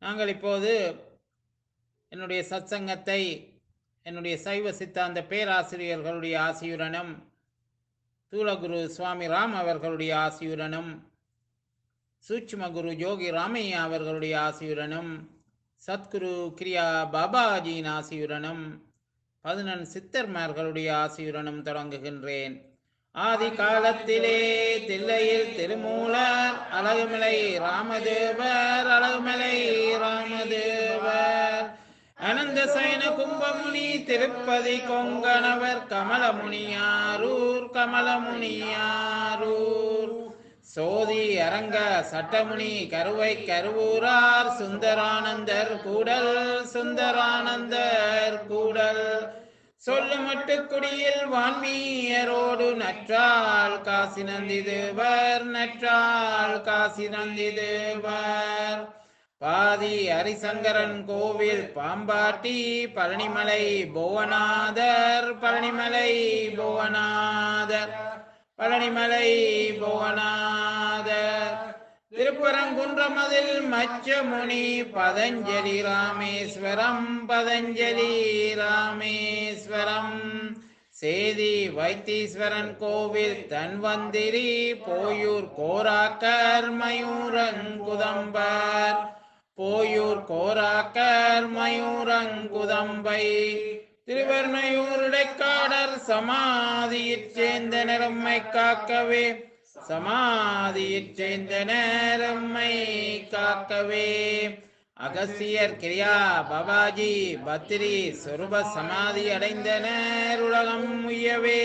நாங்கள் இப்போது என்னுடைய சத்சங்கத்தை என்னுடைய சைவ சித்தாந்த பேராசிரியர்களுடைய ஆசியுடனும் தூளகுரு சுவாமி ராம் அவர்களுடைய ஆசியுடனும் சூட்சும குரு ஜோகி ராமையா அவர்களுடைய ஆசியுடனும் சத்குரு கிரியா பாபாஜியின் ஆசியுடனும் பதினெண் சித்தர்மார்களுடைய ஆசியுடனும் தொடங்குகின்றேன் ஆதி காலத்திலே தில்லையில் திருமூலர் அழகுமலை ராமதேவர் அழகுமலை ராமதேவர் அனந்த சயன கும்பமுனி திருப்பதி கொங்கணவர் கமலமுனியாரூர் கமலமுனியாரூர் சோதி அரங்க சட்டமுனி கருவை கருவூரார் சுந்தரானந்தர் கூடல் சுந்தரானந்தர் கூடல் சொல்லுமட்டு குடியில் வான்மீயரோடு நற்றால் காசி நந்தி தேவர் நற்றால் காசி நந்தி தேவர் பாதி ஹரிசங்கரன் கோவில் பாம்பாட்டி பழனிமலை புவனாதர் பழனிமலை புவனாதர் பழனிமலை புவனாதர் திருப்பரங்குன்றமதில் மச்சமுனி பதஞ்சலி ராமேஸ்வரம் பதஞ்சலி ராமேஸ்வரம் சேதி வைத்தீஸ்வரன் கோவில் தன்வந்திரி போயூர் கோராக்கர் மயூரங்குதம்பர் போயூர் கோராக்கர் மயூரங்குதம்பை திருவர்ணையூர் இடைக்காடர் சமாதியிற் சேர்ந்த நிறம்மை காக்கவே சமாதியிற் சேர்ந்த நேரம்மை காக்கவே அகசியர் கிரியா பாபாஜி பத்ரி சொருப சமாதி அடைந்தனர் உலகம் உய்யவே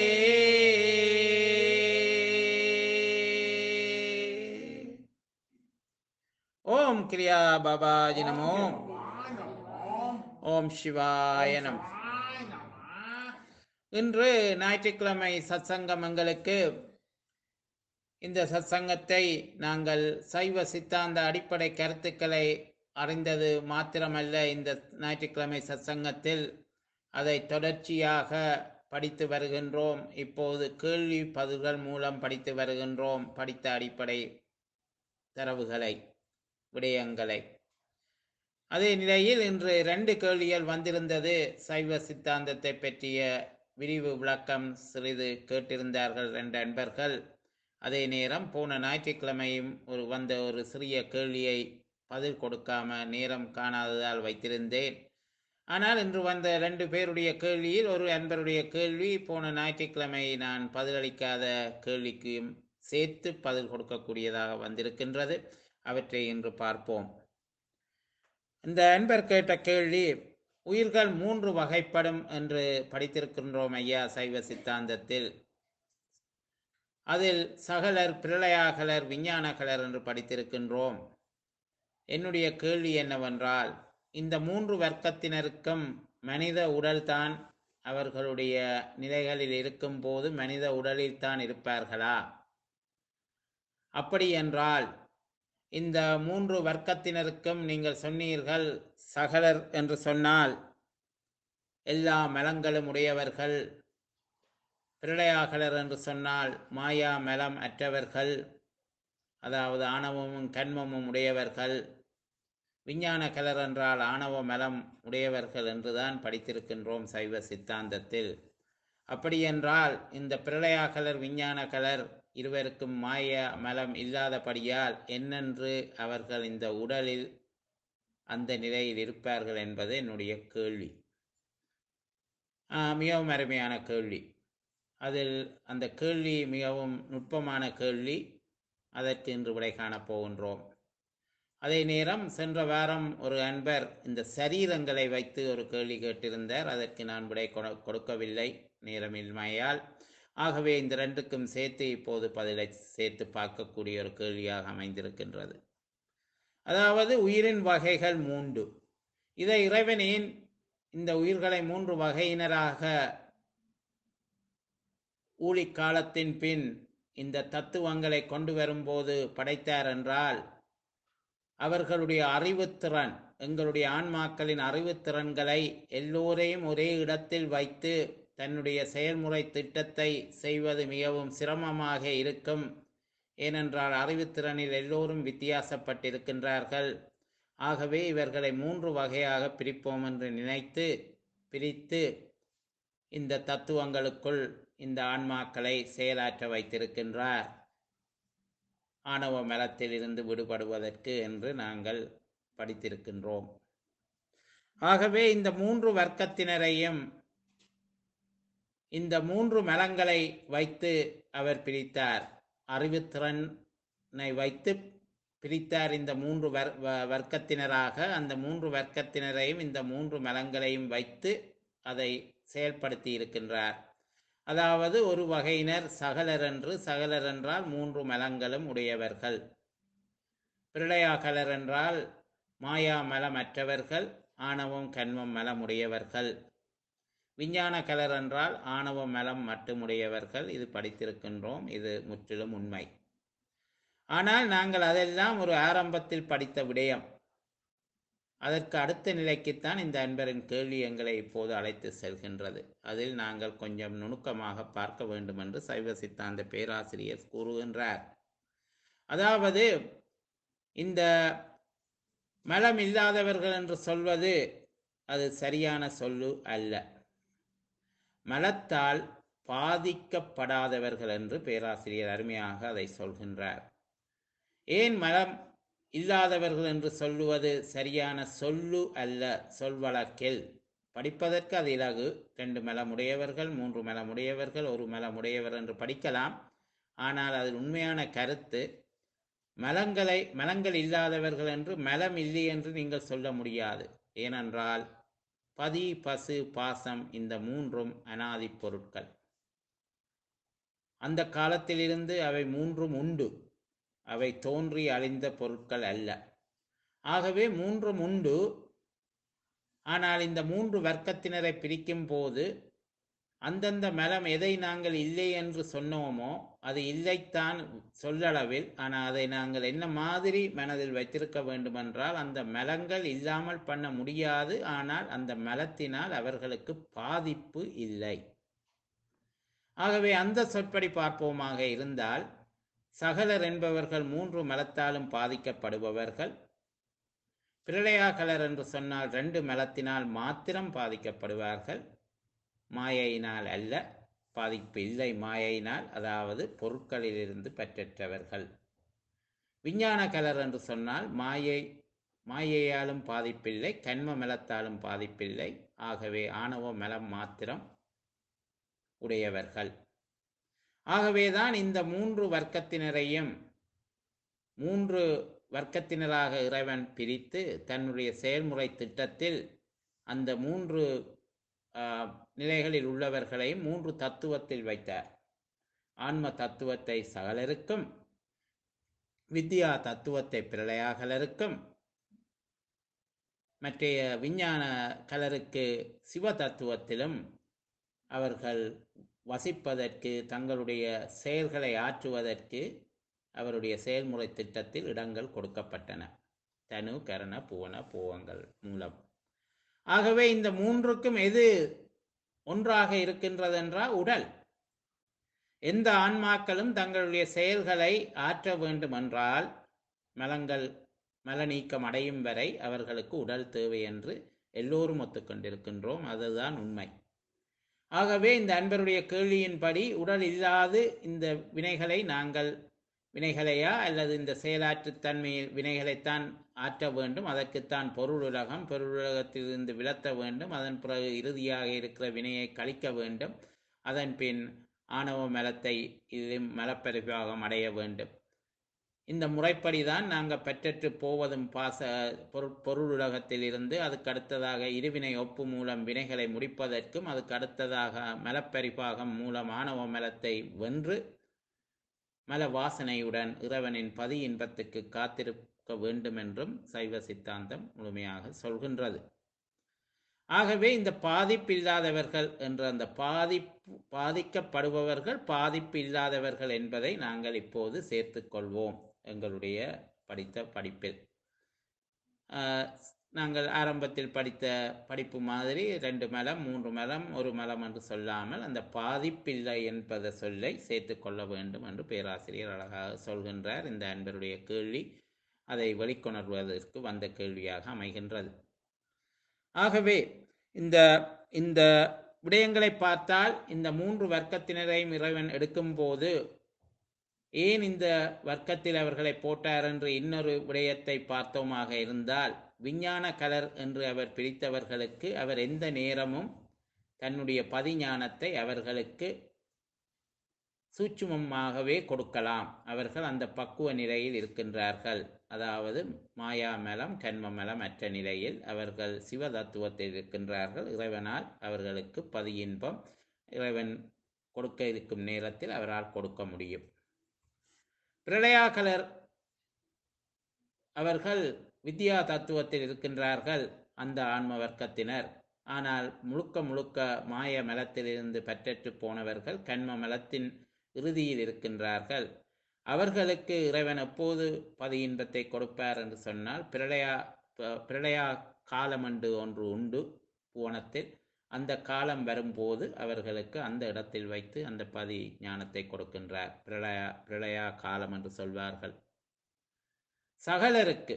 ஓம் கிரியா பாபாஜி நமோ ஓம் சிவாய நம இன்று ஞாயிற்றுக்கிழமை சத்சங்கமங்களுக்கு இந்த சத்சங்கத்தை நாங்கள் சைவ சித்தாந்த அடிப்படை கருத்துக்களை அறிந்தது மாத்திரமல்ல இந்த ஞாயிற்றுக்கிழமை சத்சங்கத்தில் அதை தொடர்ச்சியாக படித்து வருகின்றோம் இப்போது கேள்வி பதில்கள் மூலம் படித்து வருகின்றோம் படித்த அடிப்படை தரவுகளை விடயங்களை அதே நிலையில் இன்று ரெண்டு கேள்விகள் வந்திருந்தது சைவ சித்தாந்தத்தை பற்றிய விரிவு விளக்கம் சிறிது கேட்டிருந்தார்கள் ரெண்டு அன்பர்கள் அதே நேரம் போன ஞாயிற்றுக்கிழமையும் ஒரு வந்த ஒரு சிறிய கேள்வியை பதில் கொடுக்காம நேரம் காணாததால் வைத்திருந்தேன் ஆனால் இன்று வந்த ரெண்டு பேருடைய கேள்வியில் ஒரு அன்பருடைய கேள்வி போன ஞாயிற்றுக்கிழமை நான் பதிலளிக்காத கேள்விக்கும் சேர்த்து பதில் கொடுக்கக்கூடியதாக வந்திருக்கின்றது அவற்றை இன்று பார்ப்போம் இந்த அன்பர் கேட்ட கேள்வி உயிர்கள் மூன்று வகைப்படும் என்று படித்திருக்கின்றோம் ஐயா சைவ சித்தாந்தத்தில் அதில் சகலர் பிரளயாகலர் விஞ்ஞானகலர் என்று படித்திருக்கின்றோம் என்னுடைய கேள்வி என்னவென்றால் இந்த மூன்று வர்க்கத்தினருக்கும் மனித உடல்தான் அவர்களுடைய நிலைகளில் இருக்கும் போது மனித உடலில் தான் இருப்பார்களா அப்படி என்றால் இந்த மூன்று வர்க்கத்தினருக்கும் நீங்கள் சொன்னீர்கள் சகலர் என்று சொன்னால் எல்லா மலங்களும் உடையவர்கள் பிரளயாகலர் என்று சொன்னால் மாயா மலம் அற்றவர்கள் அதாவது ஆணவமும் கண்மமும் உடையவர்கள் விஞ்ஞான கலர் என்றால் ஆணவ மலம் உடையவர்கள் என்றுதான் படித்திருக்கின்றோம் சைவ சித்தாந்தத்தில் அப்படியென்றால் இந்த பிரளயாகலர் விஞ்ஞான கலர் இருவருக்கும் மாய மலம் இல்லாதபடியால் என்னென்று அவர்கள் இந்த உடலில் அந்த நிலையில் இருப்பார்கள் என்பது என்னுடைய கேள்வி மிகவும் அருமையான கேள்வி அதில் அந்த கேள்வி மிகவும் நுட்பமான கேள்வி அதற்கு இன்று விடை காணப் போகின்றோம் அதே நேரம் சென்ற வாரம் ஒரு அன்பர் இந்த சரீரங்களை வைத்து ஒரு கேள்வி கேட்டிருந்தார் அதற்கு நான் விடை கொடுக்கவில்லை நேரமின்மையால் ஆகவே இந்த ரெண்டுக்கும் சேர்த்து இப்போது பதிலை சேர்த்து பார்க்கக்கூடிய ஒரு கேள்வியாக அமைந்திருக்கின்றது அதாவது உயிரின் வகைகள் மூன்று இதை இறைவனேன் இந்த உயிர்களை மூன்று வகையினராக ஊழிக்காலத்தின் பின் இந்த தத்துவங்களை கொண்டு வரும்போது படைத்தார் என்றால் அவர்களுடைய அறிவுத்திறன் எங்களுடைய ஆன்மாக்களின் அறிவுத்திறன்களை எல்லோரையும் ஒரே இடத்தில் வைத்து தன்னுடைய செயல்முறை திட்டத்தை செய்வது மிகவும் சிரமமாக இருக்கும் ஏனென்றால் அறிவுத்திறனில் எல்லோரும் வித்தியாசப்பட்டிருக்கின்றார்கள் ஆகவே இவர்களை மூன்று வகையாக பிரிப்போம் என்று நினைத்து பிரித்து இந்த தத்துவங்களுக்குள் இந்த ஆன்மாக்களை செயலாற்ற வைத்திருக்கின்றார் ஆணவ மலத்தில் இருந்து விடுபடுவதற்கு என்று நாங்கள் படித்திருக்கின்றோம் ஆகவே இந்த மூன்று வர்க்கத்தினரையும் இந்த மூன்று மலங்களை வைத்து அவர் பிரித்தார் அறிவுத்திறனை வைத்து பிரித்தார் இந்த மூன்று வர் வ- வர்க்கத்தினராக அந்த மூன்று வர்க்கத்தினரையும் இந்த மூன்று மலங்களையும் வைத்து அதை செயல்படுத்தி இருக்கின்றார் அதாவது ஒரு வகையினர் சகலர் என்று சகலர் என்றால் மூன்று மலங்களும் உடையவர்கள் பிரளயாகலர் என்றால் மாயா மலமற்றவர்கள் ஆணவம் கண்மம் மலமுடையவர்கள் விஞ்ஞான கலர் என்றால் ஆணவ மலம் மட்டுமுடையவர்கள் இது படித்திருக்கின்றோம் இது முற்றிலும் உண்மை ஆனால் நாங்கள் அதெல்லாம் ஒரு ஆரம்பத்தில் படித்த விடயம் அதற்கு அடுத்த நிலைக்குத்தான் இந்த அன்பரின் கேள்வி எங்களை இப்போது அழைத்து செல்கின்றது அதில் நாங்கள் கொஞ்சம் நுணுக்கமாக பார்க்க வேண்டும் என்று சைவ சித்தாந்த பேராசிரியர் கூறுகின்றார் அதாவது இந்த மலம் இல்லாதவர்கள் என்று சொல்வது அது சரியான சொல்லு அல்ல மலத்தால் பாதிக்கப்படாதவர்கள் என்று பேராசிரியர் அருமையாக அதை சொல்கின்றார் ஏன் மலம் இல்லாதவர்கள் என்று சொல்லுவது சரியான சொல்லு அல்ல சொல்வழக்கில் படிப்பதற்கு அது இலகு ரெண்டு மலமுடையவர்கள் மூன்று மலமுடையவர்கள் ஒரு மலமுடையவர் என்று படிக்கலாம் ஆனால் அதில் உண்மையான கருத்து மலங்களை மலங்கள் இல்லாதவர்கள் என்று மலம் இல்லை என்று நீங்கள் சொல்ல முடியாது ஏனென்றால் பதி பசு பாசம் இந்த மூன்றும் அனாதி பொருட்கள் அந்த காலத்திலிருந்து அவை மூன்றும் உண்டு அவை தோன்றி அழிந்த பொருட்கள் அல்ல ஆகவே மூன்றும் உண்டு ஆனால் இந்த மூன்று வர்க்கத்தினரை பிரிக்கும் போது அந்தந்த மலம் எதை நாங்கள் இல்லை என்று சொன்னோமோ அது இல்லைத்தான் சொல்லளவில் ஆனால் அதை நாங்கள் என்ன மாதிரி மனதில் வைத்திருக்க வேண்டுமென்றால் அந்த மலங்கள் இல்லாமல் பண்ண முடியாது ஆனால் அந்த மலத்தினால் அவர்களுக்கு பாதிப்பு இல்லை ஆகவே அந்த சொற்படி பார்ப்போமாக இருந்தால் சகலர் என்பவர்கள் மூன்று மலத்தாலும் பாதிக்கப்படுபவர்கள் பிரளயாகலர் என்று சொன்னால் ரெண்டு மலத்தினால் மாத்திரம் பாதிக்கப்படுவார்கள் மாயையினால் அல்ல பாதிப்பு இல்லை மாயையினால் அதாவது பொருட்களிலிருந்து பெற்றற்றவர்கள் விஞ்ஞான கலர் என்று சொன்னால் மாயை மாயையாலும் பாதிப்பில்லை கண்ம மலத்தாலும் பாதிப்பில்லை ஆகவே ஆணவ மலம் மாத்திரம் உடையவர்கள் ஆகவேதான் இந்த மூன்று வர்க்கத்தினரையும் மூன்று வர்க்கத்தினராக இறைவன் பிரித்து தன்னுடைய செயல்முறை திட்டத்தில் அந்த மூன்று ஆஹ், நிலைகளில் உள்ளவர்களையும் மூன்று தத்துவத்தில் வைத்தார் ஆன்ம தத்துவத்தை சகலருக்கும் வித்யா தத்துவத்தை பிரளயாகலருக்கும் மற்றைய விஞ்ஞான கலருக்கு சிவ தத்துவத்திலும் அவர்கள் வசிப்பதற்கு தங்களுடைய செயல்களை ஆற்றுவதற்கு அவருடைய செயல்முறை திட்டத்தில் இடங்கள் கொடுக்கப்பட்டன தனு கரண புவன பூவங்கள் மூலம் ஆகவே இந்த மூன்றுக்கும் எது ஒன்றாக இருக்கின்றதென்றால் உடல் எந்த ஆன்மாக்களும் தங்களுடைய செயல்களை ஆற்ற வேண்டுமென்றால் மலங்கள் மல நீக்கம் அடையும் வரை அவர்களுக்கு உடல் தேவை என்று எல்லோரும் ஒத்துக்கொண்டிருக்கின்றோம் அதுதான் உண்மை ஆகவே இந்த அன்பருடைய கேள்வியின்படி உடல் இல்லாது இந்த வினைகளை நாங்கள் வினைகளையா அல்லது இந்த செயலாற்றுத்தன்மை வினைகளைத்தான் ஆற்ற வேண்டும் அதற்குத்தான் பொருளுலகம் பொருளுலகத்திலிருந்து விலத்த வேண்டும் அதன் பிறகு இறுதியாக இருக்கிற வினையை கழிக்க வேண்டும் அதன் பின் ஆணவ மலத்தை இது மலப்பரிபாகம் அடைய வேண்டும் இந்த முறைப்படிதான் நாங்கள் பெற்றற்று போவதும் பாச பொருள் பொருளுலகத்தில் இருந்து அதுக்கு அடுத்ததாக இருவினை ஒப்பு மூலம் வினைகளை முடிப்பதற்கும் அதுக்கு அடுத்ததாக மலப்பரிபாகம் மூலம் ஆணவ மலத்தை வென்று மல வாசனையுடன் இறைவனின் பதி இன்பத்துக்கு காத்திருக்க வேண்டும் என்றும் சைவ சித்தாந்தம் முழுமையாக சொல்கின்றது ஆகவே இந்த பாதிப்பு இல்லாதவர்கள் என்ற அந்த பாதிப்பு பாதிக்கப்படுபவர்கள் பாதிப்பு இல்லாதவர்கள் என்பதை நாங்கள் இப்போது சேர்த்துக் கொள்வோம் எங்களுடைய படித்த படிப்பில் ஆஹ், நாங்கள் ஆரம்பத்தில் படித்த படிப்பு மாதிரி ரெண்டு மலம் மூன்று மலம் ஒரு மலம் என்று சொல்லாமல் அந்த பாதிப்பில்லை என்பத சொல்லை சேர்த்து கொள்ள வேண்டும் என்று பேராசிரியர் அழகாக சொல்கின்றார் இந்த அன்பருடைய கேள்வி அதை வெளிக்கொணர்வதற்கு வந்த கேள்வியாக அமைகின்றது ஆகவே இந்த இந்த விடயங்களை பார்த்தால் இந்த மூன்று வர்க்கத்தினரையும் இறைவன் எடுக்கும்போது ஏன் இந்த வர்க்கத்தில் அவர்களை போட்டார் என்று இன்னொரு விடயத்தை பார்த்தோமாக இருந்தால் விஞ்ஞான கலர் என்று அவர் பிரித்தவர்களுக்கு அவர் எந்த நேரமும் தன்னுடைய பதிஞானத்தை அவர்களுக்கு சூட்சுமமாகவே கொடுக்கலாம் அவர்கள் அந்த பக்குவ நிலையில் இருக்கின்றார்கள் அதாவது மாயாமலம் கண்மமலம் அற்ற நிலையில் அவர்கள் சிவ தத்துவத்தில் இருக்கின்றார்கள் இறைவனால் அவர்களுக்கு பதியின்பம் இறைவன் கொடுக்க இருக்கும் நேரத்தில் அவரால் கொடுக்க முடியும் பிரளயாகலர் அவர்கள் வித்யா தத்துவத்தில் இருக்கின்றார்கள் அந்த ஆன்ம வர்க்கத்தினர் ஆனால் முழுக்க முழுக்க மாய மலத்திலிருந்து பற்றற்று போனவர்கள் கண்ம மலத்தின் இறுதியில் இருக்கின்றார்கள் அவர்களுக்கு இறைவன் எப்போது பதி இன்பத்தை கொடுப்பார் என்று சொன்னால் பிரளயா ப- பிரளயா காலம் என்று ஒன்று உண்டு புவனத்தில் அந்த காலம் வரும்போது அவர்களுக்கு அந்த இடத்தில் வைத்து அந்த பதி ஞானத்தை கொடுக்கின்றார் பிரளயா பிரளயா காலம் என்று சொல்வார்கள் சகலருக்கு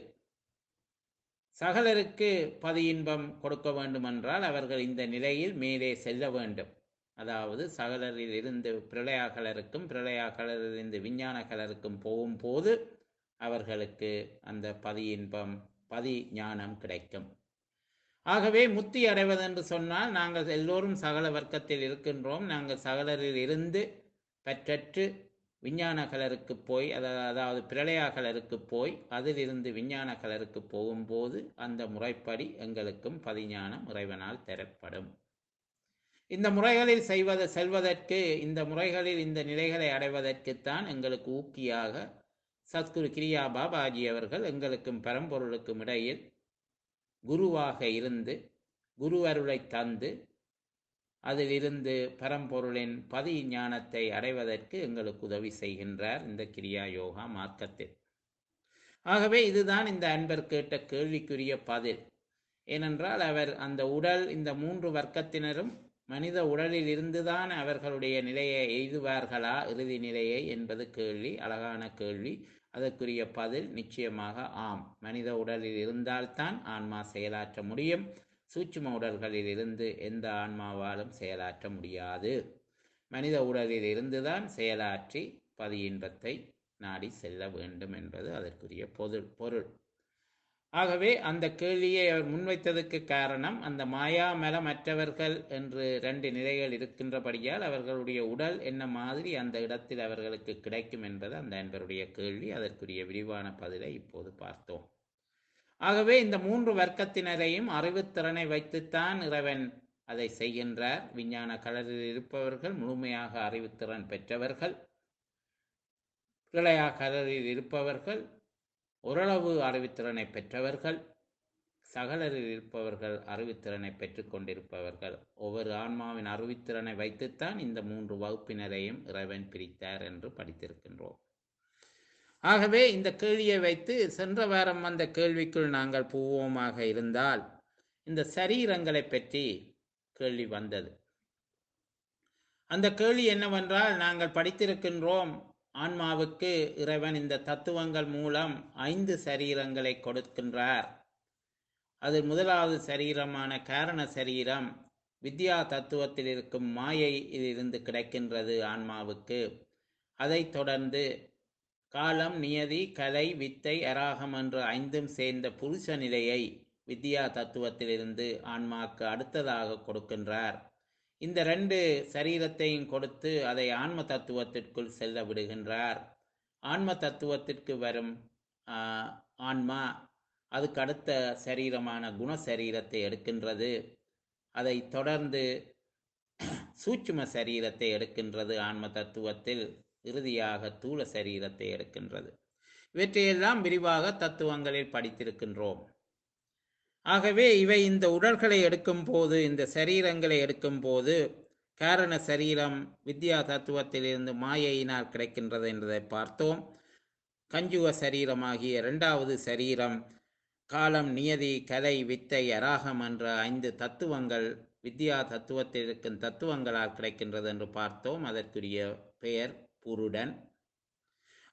சகலருக்கு பதி இன்பம் கொடுக்க வேண்டுமென்றால் அவர்கள் இந்த நிலையில் மேலே செல்ல வேண்டும் அதாவது சகலரில் இருந்து பிரளயாகலருக்கும் பிரளயாகலரிலிருந்து விஞ்ஞான கலருக்கும் போகும்போது அவர்களுக்கு அந்த பதி இன்பம் பதி ஞானம் கிடைக்கும் ஆகவே முத்தி அடைவதென்று சொன்னால் நாங்கள் எல்லோரும் சகல வர்க்கத்தில் இருக்கின்றோம் நாங்கள் சகலரில் இருந்து பற்றற்று விஞ்ஞான கலருக்கு போய் அதாவது அதாவது பிரளயா கலருக்கு போய் அதிலிருந்து விஞ்ஞான கலருக்கு போகும்போது அந்த முறைப்படி எங்களுக்கும் பதிஞானம் இறைவனால் தரப்படும் இந்த முறைகளில் செய்வது செல்வதற்கு இந்த முறைகளில் இந்த நிலைகளை அடைவதற்குத்தான் எங்களுக்கு ஊக்கியாக சத்குரு கிரியா பாபாஜி அவர்கள் எங்களுக்கும் பரம்பொருளுக்கும் இடையில் குருவாக இருந்து குரு அருளை தந்து அதிலிருந்து பரம்பொருளின் பதி ஞானத்தை அடைவதற்கு எங்களுக்கு உதவி செய்கின்றார் இந்த கிரியா யோகா மார்க்கத்தில் ஆகவே இதுதான் இந்த அன்பர் கேட்ட கேள்விக்குரிய பதில் ஏனென்றால் அவர் அந்த உடல் இந்த மூன்று வர்க்கத்தினரும் மனித உடலில் இருந்துதான் அவர்களுடைய நிலையை எய்துவார்களா இறுதி நிலையை என்பது கேள்வி அழகான கேள்வி அதற்குரிய பதில் நிச்சயமாக ஆம் மனித உடலில் இருந்தால்தான் ஆன்மா செயலாற்ற முடியும் சூட்சும உடல்களில் இருந்து எந்த ஆன்மாவாலும் செயலாற்ற முடியாது மனித உடலில் இருந்துதான் செயலாற்றி பதி இன்பத்தை நாடி செல்ல வேண்டும் என்பது அதற்குரிய பொருள் பொருள் ஆகவே அந்த கேள்வியை அவர் முன்வைத்ததற்கு காரணம் அந்த மாயா மலமற்றவர்கள் என்று ரெண்டு நிலைகள் இருக்கின்றபடியால் அவர்களுடைய உடல் என்ன மாதிரி அந்த இடத்தில் அவர்களுக்கு கிடைக்கும் என்பது அந்த அன்பருடைய கேள்வி அதற்குரிய விரிவான பதிலை இப்போது பார்த்தோம் ஆகவே இந்த மூன்று வர்க்கத்தினரையும் அறிவுத்திறனை வைத்துத்தான் இறைவன் அதை செய்கின்றார் விஞ்ஞான கலரில் இருப்பவர்கள் முழுமையாக அறிவுத்திறன் பெற்றவர்கள் பிரளயா கலரில் இருப்பவர்கள் ஓரளவு அறிவுத்திறனை பெற்றவர்கள் சகலரில் இருப்பவர்கள் அறிவுத்திறனை பெற்றுக்கொண்டிருப்பவர்கள் ஒவ்வொரு ஆன்மாவின் அறிவுத்திறனை வைத்துத்தான் இந்த மூன்று வகுப்பினரையும் இறைவன் பிரித்தார் என்று படித்திருக்கின்றோம் ஆகவே இந்த கேள்வியை வைத்து சென்ற வாரம் வந்த கேள்விக்குள் நாங்கள் போவோமாக இருந்தால் இந்த சரீரங்களை பற்றி கேள்வி வந்தது அந்த கேள்வி என்னவென்றால் நாங்கள் படித்திருக்கின்றோம் ஆன்மாவுக்கு இறைவன் இந்த தத்துவங்கள் மூலம் ஐந்து சரீரங்களை கொடுக்கின்றார் அதில் முதலாவது சரீரமான காரண சரீரம் வித்யா தத்துவத்தில் இருக்கும் மாயையிலிருந்து கிடைக்கின்றது ஆன்மாவுக்கு அதைத் தொடர்ந்து காலம் நியதி கலை வித்தை அராகம் என்ற ஐந்தும் சேர்ந்த புருஷ நிலையை வித்யா தத்துவத்திலிருந்து ஆன்மாக்கு அடுத்ததாக கொடுக்கின்றார் இந்த ரெண்டு சரீரத்தையும் கொடுத்து அதை ஆன்ம தத்துவத்திற்குள் செல்ல விடுகின்றார் ஆன்ம தத்துவத்திற்கு வரும் ஆஹ், ஆன்மா அதுக்கு அடுத்த சரீரமான குண சரீரத்தை எடுக்கின்றது அதை தொடர்ந்து சூட்சும சரீரத்தை எடுக்கின்றது ஆன்ம தத்துவத்தில் இறுதியாக தூல சரீரத்தை எடுக்கின்றது இவற்றையெல்லாம் விரிவாக தத்துவங்களில் படித்திருக்கின்றோம் ஆகவே இவை இந்த உடல்களை எடுக்கும் போது இந்த சரீரங்களை எடுக்கும் போது காரண சரீரம் வித்யா தத்துவத்திலிருந்து மாயையினால் கிடைக்கின்றது என்பதை பார்த்தோம் கஞ்சுக சரீரமாகிய இரண்டாவது சரீரம் காலம் நியதி கலை வித்தை அராகம் என்ற ஐந்து தத்துவங்கள் வித்யா தத்துவத்தில் இருக்கும் தத்துவங்களால் கிடைக்கின்றது என்று பார்த்தோம் அதற்குரிய பெயர் புருடன்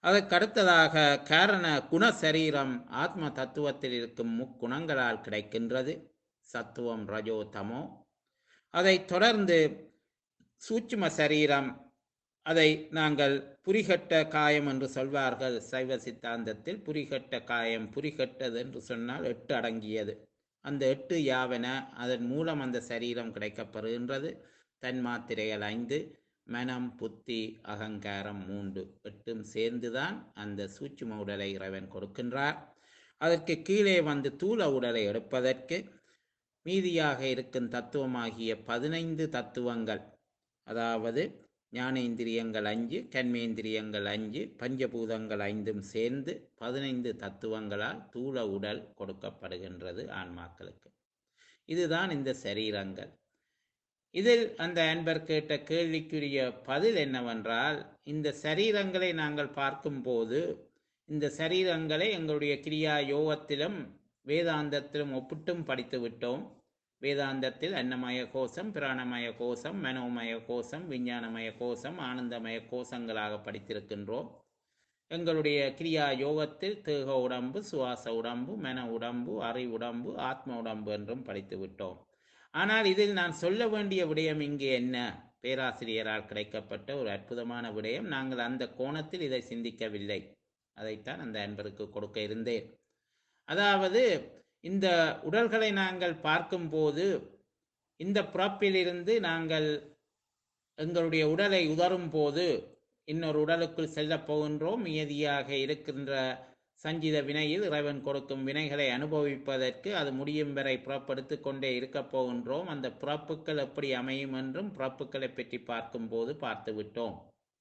அதற்கடுத்ததாக காரண குண சரீரம் ஆத்ம தத்துவத்தில் இருக்கும் முக்குணங்களால் கிடைக்கின்றது சத்துவம் ரஜோ தமோ அதைத் தொடர்ந்து சூட்சும சரீரம் அதை நாங்கள் புரிகட்ட காயம் என்று சொல்வார்கள் சைவ சித்தாந்தத்தில் புரிகட்ட காயம் புரிகட்டது என்று சொன்னால் எட்டு அடங்கியது அந்த எட்டு யாவன அதன் மூலம் அந்த சரீரம் கிடைக்கப்பெறுகின்றது தன்மாத்திரைகள் ஐந்து மனம் புத்தி அகங்காரம் மூன்று எட்டும் சேர்ந்துதான் அந்த சூட்சும உடலை இறைவன் கொடுக்கின்றார் அதற்கு கீழே வந்து தூல உடலை எடுப்பதற்கு மீதியாக இருக்கும் தத்துவமாகிய பதினைந்து தத்துவங்கள் அதாவது ஞானேந்திரியங்கள் அஞ்சு கண்மேந்திரியங்கள் அஞ்சு பஞ்சபூதங்கள் ஐந்தும் சேர்ந்து பதினைந்து தத்துவங்களால் தூள உடல் கொடுக்கப்படுகின்றது ஆன்மாக்களுக்கு இதுதான் இந்த சரீரங்கள் இதில் அந்த அன்பர் கேட்ட கேள்விக்குரிய பதில் என்னவென்றால் இந்த சரீரங்களை நாங்கள் பார்க்கும்போது இந்த சரீரங்களை எங்களுடைய கிரியா யோகத்திலும் வேதாந்தத்திலும் ஒப்பிட்டும் படித்து விட்டோம் வேதாந்தத்தில் அன்னமய கோஷம் பிராணமய கோஷம் மனோமய கோஷம் விஞ்ஞானமய கோஷம் ஆனந்தமய கோஷங்களாக படித்திருக்கின்றோம் எங்களுடைய கிரியா யோகத்தில் தேக உடம்பு சுவாச உடம்பு மன உடம்பு அறி உடம்பு ஆத்ம உடம்பு என்றும் படித்து விட்டோம் ஆனால் இதில் நான் சொல்ல வேண்டிய விடயம் இங்கே என்ன பேராசிரியரால் கிடைக்கப்பட்ட ஒரு அற்புதமான விடயம் நாங்கள் அந்த கோணத்தில் இதை சிந்திக்கவில்லை அதைத்தான் அந்த அன்பருக்கு கொடுக்க இருந்தேன் அதாவது இந்த உடல்களை நாங்கள் பார்க்கும்போது இந்த பிறப்பிலிருந்து நாங்கள் எங்களுடைய உடலை உதரும் போது இன்னொரு உடலுக்குள் செல்லப் போகின்றோம் மியதியாக இருக்கின்ற சஞ்சித வினையில் இறைவன் கொடுக்கும் வினைகளை அனுபவிப்பதற்கு அது முடியும் வரை புறப்படுத்திக் கொண்டே இருக்கப் போகின்றோம் அந்த பிறப்புகள் எப்படி அமையும் என்றும் பிறப்புகளை பற்றி பார்க்கும்போது பார்த்து விட்டோம்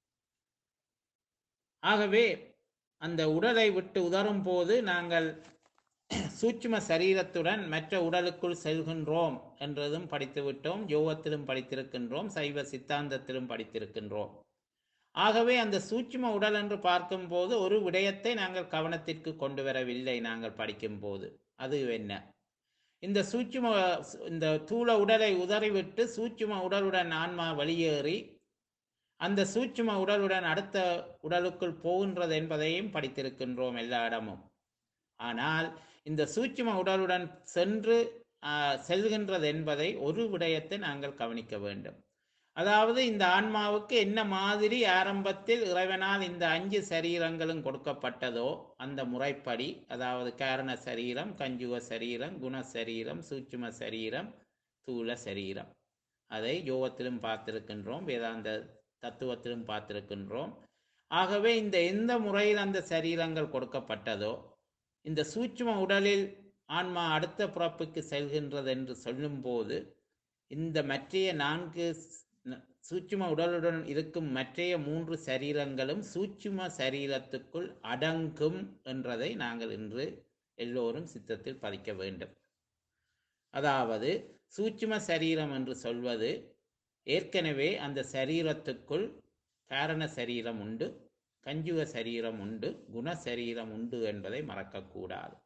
ஆகவே அந்த உடலை விட்டு உதரும் போது நாங்கள் சூட்சும சரீரத்துடன் மற்ற உடலுக்குள் செல்கின்றோம் என்றதும் படித்துவிட்டோம் யோகத்திலும் படித்திருக்கின்றோம் சைவ சித்தாந்தத்திலும் படித்திருக்கின்றோம் ஆகவே அந்த சூட்சும உடல் என்று பார்க்கும்போது ஒரு விடயத்தை நாங்கள் கவனத்திற்கு கொண்டு வரவில்லை நாங்கள் படிக்கும்போது அது என்ன இந்த சூட்சும இந்த தூள உடலை உதறிவிட்டு சூட்சும உடலுடன் ஆன்மா வெளியேறி அந்த சூட்சும உடலுடன் அடுத்த உடலுக்குள் போகின்றது என்பதையும் படித்திருக்கின்றோம் எல்லா இடமும் ஆனால் இந்த சூட்சும உடலுடன் சென்று ஆஹ், செல்கின்றது என்பதை ஒரு விடயத்தை நாங்கள் கவனிக்க வேண்டும் அதாவது இந்த ஆன்மாவுக்கு என்ன மாதிரி ஆரம்பத்தில் இறைவனால் இந்த அஞ்சு சரீரங்களும் கொடுக்கப்பட்டதோ அந்த முறைப்படி அதாவது காரண சரீரம் கஞ்சுக சரீரம் குண சரீரம் சூட்சும சரீரம் தூல சரீரம் அதை யோகத்திலும் பார்த்திருக்கின்றோம் வேதாந்த தத்துவத்திலும் பார்த்திருக்கின்றோம் ஆகவே இந்த எந்த முறையில் அந்த சரீரங்கள் கொடுக்கப்பட்டதோ இந்த சூட்சும உடலில் ஆன்மா அடுத்த பிறப்புக்கு செல்கின்றது என்று சொல்லும்போது இந்த மற்றைய நான்கு ஸ்- ந- சூட்சும உடலுடன் இருக்கும் மற்றைய மூன்று சரீரங்களும் சூட்சும சரீரத்துக்குள் அடங்கும் என்றதை நாங்கள் இன்று எல்லோரும் சித்தத்தில் பதிக்க வேண்டும் அதாவது சூட்சும சரீரம் என்று சொல்வது ஏற்கனவே அந்த சரீரத்துக்குள் காரண சரீரம் உண்டு கஞ்சுக சரீரம் உண்டு குண சரீரம் உண்டு என்பதை மறக்கக்கூடாது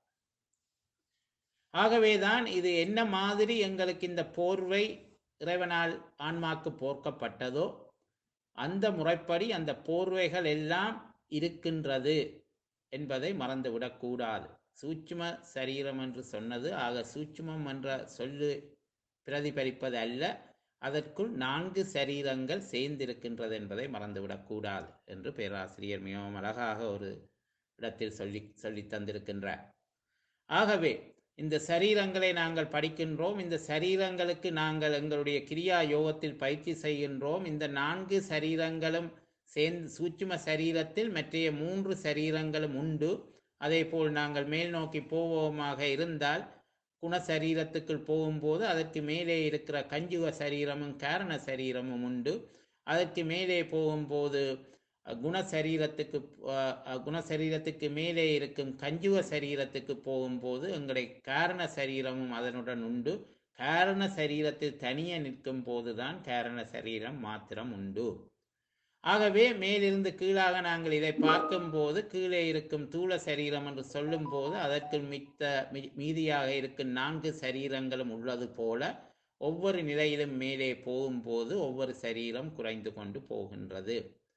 ஆகவேதான் இது என்ன மாதிரி எங்களுக்கு இந்த போர்வை இறைவனால் ஆன்மாக்கு போர்க்கப்பட்டதோ அந்த முறைப்படி அந்த போர்வைகள் எல்லாம் இருக்கின்றது என்பதை மறந்துவிடக்கூடாது சூட்சும சரீரம் என்று சொன்னது ஆக சூட்சுமம் என்ற சொல்லு பிரதிபலிப்பது அல்ல அதற்குள் நான்கு சரீரங்கள் சேர்ந்திருக்கின்றது என்பதை மறந்துவிடக்கூடாது என்று பேராசிரியர் மிகவும் அழகாக ஒரு இடத்தில் சொல்லி சொல்லி தந்திருக்கின்றார் ஆகவே இந்த சரீரங்களை நாங்கள் படிக்கின்றோம் இந்த சரீரங்களுக்கு நாங்கள் எங்களுடைய கிரியா யோகத்தில் பயிற்சி செய்கின்றோம் இந்த நான்கு சரீரங்களும் சேர்ந்து சூட்சும சரீரத்தில் மற்றைய மூன்று சரீரங்களும் உண்டு அதே போல் நாங்கள் மேல் நோக்கி போவோமாக இருந்தால் குண சரீரத்துக்குள் போகும்போது அதற்கு மேலே இருக்கிற கஞ்சுக சரீரமும் காரண சரீரமும் உண்டு அதற்கு மேலே போகும்போது அஹ், குண சரீரத்துக்கு அஹ், அஹ், குண சரீரத்துக்கு மேலே இருக்கும் கஞ்சுக சரீரத்துக்கு போகும்போது எங்களுடைய காரண சரீரமும் அதனுடன் உண்டு காரண சரீரத்தில் தனியே நிற்கும் போதுதான் காரண சரீரம் மாத்திரம் உண்டு ஆகவே மேலிருந்து கீழாக நாங்கள் இதை பார்க்கும்போது கீழே இருக்கும் தூள சரீரம் என்று சொல்லும்போது அதற்கு மித்த மீ- மீதியாக இருக்கும் நான்கு சரீரங்களும் உள்ளது போல ஒவ்வொரு நிலையிலும் மேலே போகும்போது ஒவ்வொரு சரீரம் குறைந்து கொண்டு போகின்றது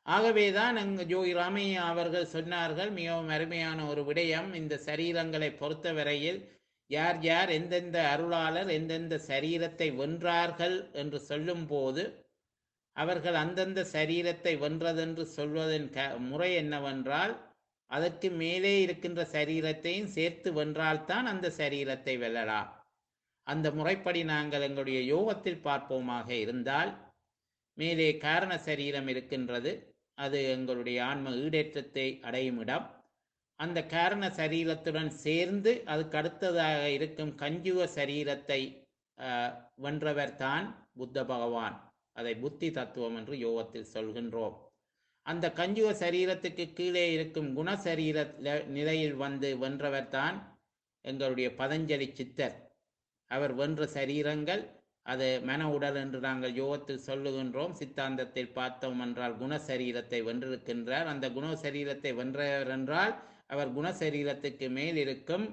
ஆகவேதான் அங்கு ஜோகி ராமையா அவர்கள் சொன்னார்கள் மிகவும் அருமையான ஒரு விடயம் இந்த சரீரங்களை பொறுத்தவரையில் யார் யார் எந்தெந்த அருளாளர் எந்தெந்த சரீரத்தை வென்றார்கள் என்று சொல்லும்போது அவர்கள் அந்தந்த சரீரத்தை வென்றதென்று சொல்வதன் க முறை என்னவென்றால் அதற்கு மேலே இருக்கின்ற சரீரத்தையும் சேர்த்து வென்றால்தான் அந்த சரீரத்தை வெல்லலாம் அந்த முறைப்படி நாங்கள் எங்களுடைய யோகத்தில் பார்ப்போமாக இருந்தால் மேலே காரண சரீரம் இருக்கின்றது அது எங்களுடைய ஆன்ம ஈடேற்றத்தை அடையும் இடம் அந்த காரண சரீரத்துடன் சேர்ந்து அதுக்கு அடுத்ததாக இருக்கும் கஞ்சுக சரீரத்தை ஆஹ், வென்றவர் தான் புத்த பகவான் அதை புத்தி தத்துவம் என்று யோகத்தில் சொல்கின்றோம் அந்த கஞ்சுக சரீரத்துக்கு கீழே இருக்கும் குணசரீர ல- நிலையில் வந்து வென்றவர் தான் எங்களுடைய பதஞ்சலி சித்தர் அவர் வென்ற சரீரங்கள் அது மன உடல் என்று நாங்கள் யோகத்தில் சொல்லுகின்றோம் சித்தாந்தத்தில் பார்த்தோம் என்றால் குணசரீரத்தை வென்றிருக்கின்றார் அந்த குணசரீரத்தை வென்றவர் என்றால் அவர் குணசரீரத்துக்கு மேல் இருக்கும்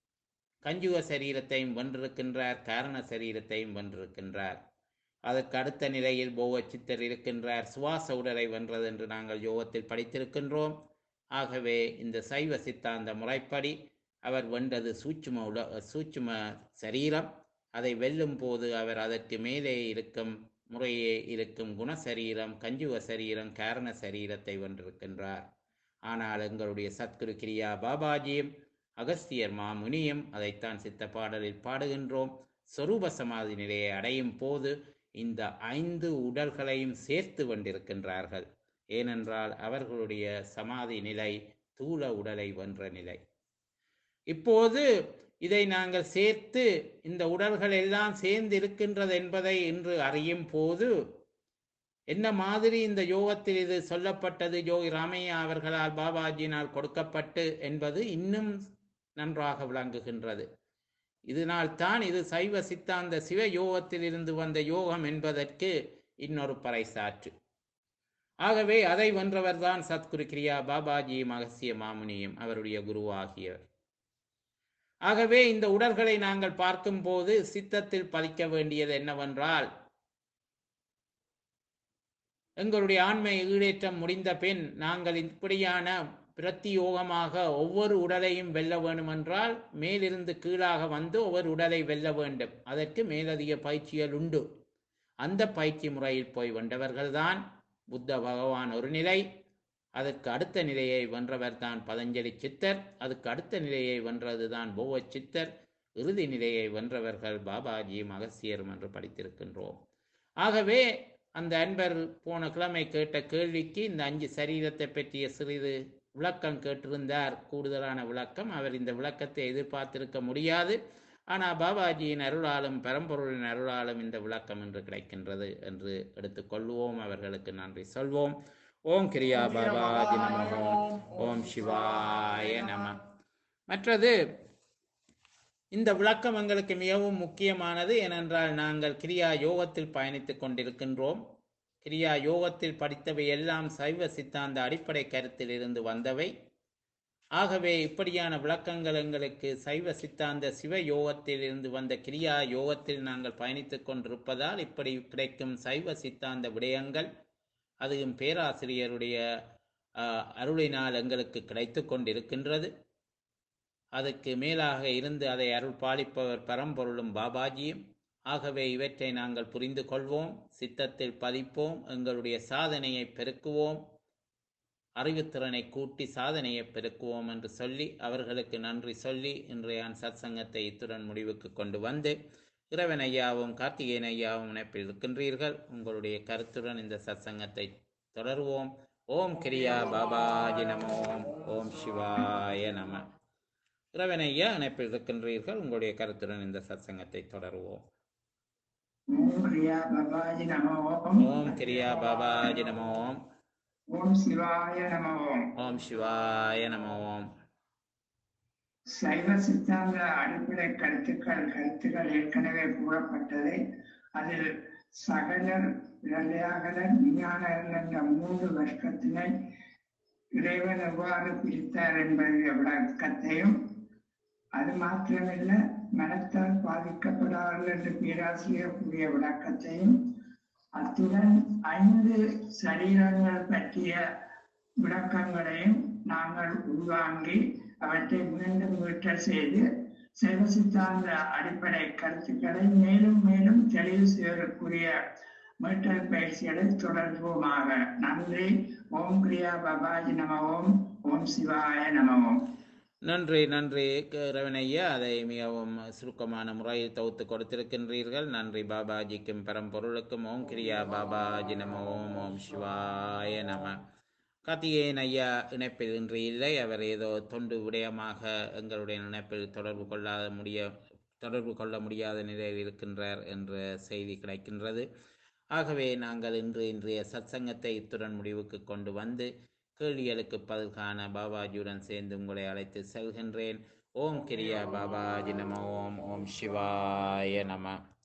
கஞ்சுக சரீரத்தையும் வென்றிருக்கின்றார் காரண சரீரத்தையும் வென்றிருக்கின்றார் அதற்கு அடுத்த நிலையில் போக சித்தர் இருக்கின்றார் சுவாச உடலை வென்றது என்று நாங்கள் யோகத்தில் படித்திருக்கின்றோம் ஆகவே இந்த சைவ சித்தாந்த முறைப்படி அவர் வென்றது சூட்சும உட சூட்சும சரீரம் அதை வெல்லும் போது அவர் அதற்கு மேலே இருக்கும் முறையே இருக்கும் குணசரீரம் கஞ்சுக சரீரம் காரண சரீரத்தை வென்றிருக்கின்றார் ஆனால் எங்களுடைய சத்குரு கிரியா பாபாஜியும் அகஸ்தியர் மாமுனியும் அதைத்தான் சித்த பாடலில் பாடுகின்றோம் சொரூப சமாதி நிலையை அடையும் போது இந்த ஐந்து உடல்களையும் சேர்த்து கொண்டிருக்கின்றார்கள் ஏனென்றால் அவர்களுடைய சமாதி நிலை தூல உடலை வென்ற நிலை இப்போது இதை நாங்கள் சேர்த்து இந்த உடல்கள் எல்லாம் சேர்ந்து இருக்கின்றது என்பதை இன்று அறியும் போது என்ன மாதிரி இந்த யோகத்தில் இது சொல்லப்பட்டது யோகி ராமையா அவர்களால் பாபாஜியினால் கொடுக்கப்பட்டு என்பது இன்னும் நன்றாக விளங்குகின்றது இதனால் தான் இது சைவ சித்தாந்த சிவ யோகத்தில் இருந்து வந்த யோகம் என்பதற்கு இன்னொரு பறைசாற்று ஆகவே அதை வென்றவர்தான் சத்குரு கிரியா பாபாஜியும் அகசிய மாமுனியும் அவருடைய குருவாகியவர் ஆகவே இந்த உடல்களை நாங்கள் பார்க்கும்போது சித்தத்தில் பதிக்க வேண்டியது என்னவென்றால் எங்களுடைய ஆண்மை ஈடேற்றம் முடிந்த பின் நாங்கள் இப்படியான பிரத்தியோகமாக ஒவ்வொரு உடலையும் வெல்ல வேண்டுமென்றால் மேலிருந்து கீழாக வந்து ஒவ்வொரு உடலை வெல்ல வேண்டும் அதற்கு மேலதிக பயிற்சிகள் உண்டு அந்த பயிற்சி முறையில் போய் வென்றவர்கள்தான் புத்த பகவான் ஒரு நிலை அதற்கு அடுத்த நிலையை வென்றவர் தான் பதஞ்சலி சித்தர் அதுக்கு அடுத்த நிலையை வென்றதுதான் போவ சித்தர் இறுதி நிலையை வென்றவர்கள் பாபாஜியும் அகசியரும் என்று படித்திருக்கின்றோம் ஆகவே அந்த அன்பர் போன கிழமை கேட்ட கேள்விக்கு இந்த அஞ்சு சரீரத்தை பற்றிய சிறிது விளக்கம் கேட்டிருந்தார் கூடுதலான விளக்கம் அவர் இந்த விளக்கத்தை எதிர்பார்த்திருக்க முடியாது ஆனால் பாபாஜியின் அருளாலும் பரம்பொருளின் அருளாலும் இந்த விளக்கம் என்று கிடைக்கின்றது என்று எடுத்துக்கொள்வோம் அவர்களுக்கு நன்றி சொல்வோம் ஓம் கிரியா பாபாஜி நமோ ஓம் சிவாய நம மற்றது இந்த விளக்கம் எங்களுக்கு மிகவும் முக்கியமானது ஏனென்றால் நாங்கள் கிரியா யோகத்தில் பயணித்துக் கொண்டிருக்கின்றோம் கிரியா யோகத்தில் படித்தவை எல்லாம் சைவ சித்தாந்த அடிப்படை கருத்தில் இருந்து வந்தவை ஆகவே இப்படியான விளக்கங்கள் எங்களுக்கு சைவ சித்தாந்த சிவ யோகத்தில் இருந்து வந்த கிரியா யோகத்தில் நாங்கள் பயணித்துக் கொண்டிருப்பதால் இப்படி கிடைக்கும் சைவ சித்தாந்த விடயங்கள் அதுவும் பேராசிரியருடைய ஆஹ், அருளினால் எங்களுக்கு கிடைத்து கொண்டிருக்கின்றது அதுக்கு மேலாக இருந்து அதை அருள் பாலிப்பவர் பரம்பொருளும் பாபாஜியும் ஆகவே இவற்றை நாங்கள் புரிந்து கொள்வோம் சித்தத்தில் பதிப்போம் எங்களுடைய சாதனையை பெருக்குவோம் அறிவுத்திறனை கூட்டி சாதனையை பெருக்குவோம் என்று சொல்லி அவர்களுக்கு நன்றி சொல்லி இன்றைய சத் சங்கத்தை இத்துடன் முடிவுக்கு கொண்டு வந்து இறைவன் ஐயாவும் கார்த்திகேயன் ஐயாவும் இணைப்பில் இருக்கின்றீர்கள் உங்களுடைய கருத்துடன் இந்த சத் சங்கத்தை தொடருவோம் ஓம் கிரியா பாபாஜி நமோ ஓம் சிவாய நம இறைவன் ஐயா இணைப்பில் இருக்கின்றீர்கள் உங்களுடைய கருத்துடன் இந்த சத் சங்கத்தை தொடருவோம் ஓம் கிரியா பபாஜி நம ஓம் கிரியா பாபாஜி நமோ ஓம் சிவாய நம ஓம் ஓம் சிவாய நம ஓம் சைவ சித்தாந்த அடிப்படை கருத்துக்கள் கருத்துக்கள் ஏற்கனவே கூறப்பட்டது அதில் சகலர் விளையாகலர் விஞ்ஞானர்கள் என்ற மூன்று வர்க்கத்தினை இறைவன் எவ்வாறு பிரித்தார் என்பதை விளக்கத்தையும் அது மாத்திரமல்ல மனத்தால் பாதிக்கப்படாதவர்கள் என்று பேராசிரியர் கூறிய விளக்கத்தையும் அத்துடன் ஐந்து சரீரங்கள் பற்றிய விளக்கங்களையும் நாங்கள் உள்வாங்கி அவற்றை மீண்டும் மீட்டல் செய்து சைவ சித்தாந்த அடிப்படை கருத்துக்களை மேலும் மேலும் தெளிவு செய்வதற்குரிய மீட்டல் பயிற்சிகளை தொடர்போமாக நன்றி ஓம் கிரியா பாபாஜி நம ஓம் ஓம் சிவாய நம ஓம் நன்றி நன்றி க- ரவணையா அதை மிகவும் சுருக்கமான முறையில் தொகுத்து கொடுத்திருக்கின்றீர்கள் நன்றி பாபாஜிக்கும் பரம்பொருளுக்கும் ஓம் கிரியா பாபாஜி நம ஓம் ஓம் சிவாய நம கார்த்திகேயன் ஐயா இணைப்பில் இன்று இல்லை அவர் ஏதோ தொண்டு விடயமாக எங்களுடைய இணைப்பில் தொடர்பு கொள்ளாத முடிய தொடர்பு கொள்ள முடியாத நிலையில் இருக்கின்றார் என்ற செய்தி கிடைக்கின்றது ஆகவே நாங்கள் இன்று இன்றைய சத்சங்கத்தை இத்துடன் முடிவுக்கு கொண்டு வந்து கேள்விகளுக்கு பதில் காண பாபாஜியுடன் சேர்ந்து உங்களை அழைத்து செல்கின்றேன் ஓம் கிரியா பாபாஜி நம ஓம் ஓம் சிவாய நம